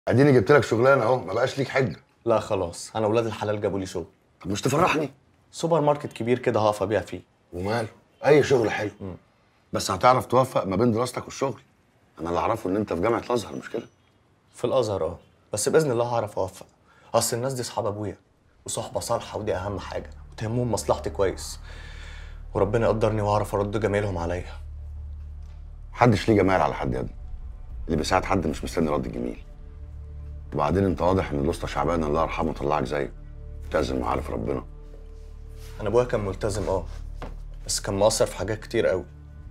اديني جبت لك شغلانه اهو ما بقاش ليك حجه لا خلاص انا ولاد الحلال جابوا لي شغل طب مش تفرحني سوبر ماركت كبير كده هقف ابيع فيه وماله اي شغل حلو بس هتعرف توفق ما بين دراستك والشغل انا اللي اعرفه ان انت في جامعه الازهر مش كده في الازهر اه بس باذن الله هعرف اوفق اصل الناس دي اصحاب ابويا وصحبه صالحه ودي اهم حاجه وتهمهم مصلحتي كويس وربنا يقدرني واعرف ارد جميلهم عليا محدش ليه جمال على حد يا ابني اللي بيساعد حد مش مستني رد الجميل وبعدين انت واضح ان الاسطى شعبان الله يرحمه طلعك زيه ملتزم وعارف ربنا انا ابويا كان ملتزم اه بس كان مقصر في حاجات كتير قوي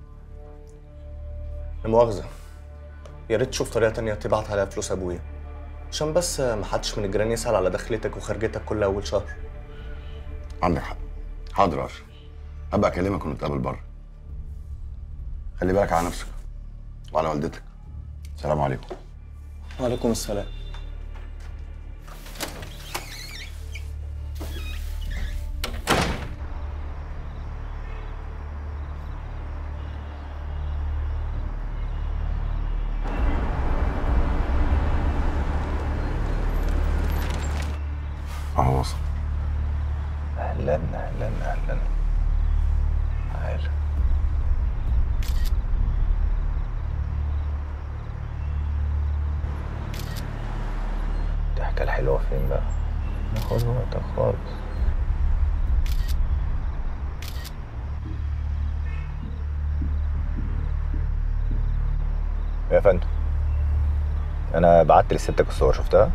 لا مؤاخذه يا ريت تشوف طريقه تانية تبعت عليها فلوس ابويا عشان بس محدش من الجيران يسأل على دخلتك وخرجتك كل اول شهر عندك حق حاضر يا اشرف هبقى اكلمك ونتقابل بره خلي بالك على نفسك وعلى والدتك السلام عليكم وعليكم السلام اهو وصل اهلا اهلا اهلا تعال الضحكة الحلوة فين بقى؟ ناخد وقتك خالص يا فندم انا بعت لستك الصور شفتها؟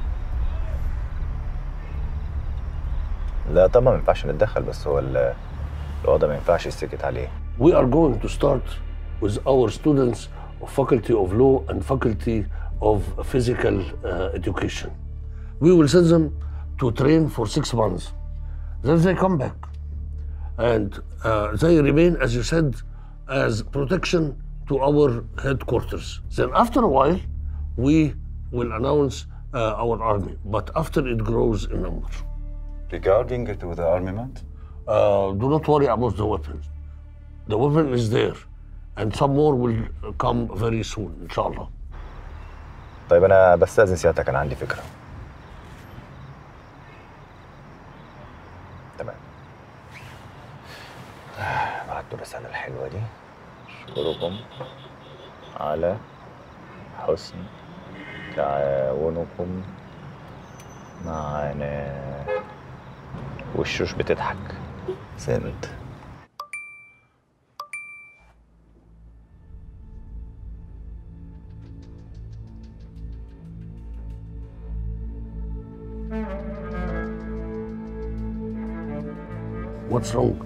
لا طبعا ما ينفعش نتدخل بس هو ال- الوضع ما ينفعش يسكت عليه We are going to start with our students of Faculty of Law and Faculty of Physical uh, Education. We will send them to train for six months. Then they come back. And uh, they remain, as you said, as protection to our headquarters. Then after a while, we will announce uh, our army, but after it grows in number. Regarding to the armament Uh, do not worry about the weapon. The weapon is there, and some more will come very soon, inshallah. طيب انا بستأذن سيادتك انا عندي فكرة تمام بعت الرسالة الحلوة دي أشكركم على حسن تعاونكم معنا والشوش بتضحك سنت What's wrong?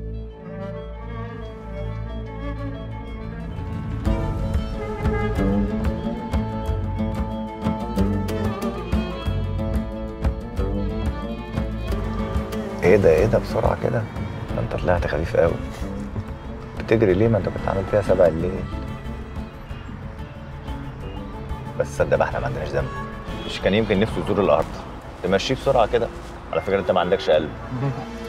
ايه ده ايه ده بسرعة كده ده انت طلعت خفيف قوي بتجري ليه ما انت كنت عامل فيها سبع الليل بس صدق بقى احنا ما عندناش ذنب مش كان يمكن نفسه يزور الارض تمشيه بسرعة كده على فكرة انت ما عندكش قلب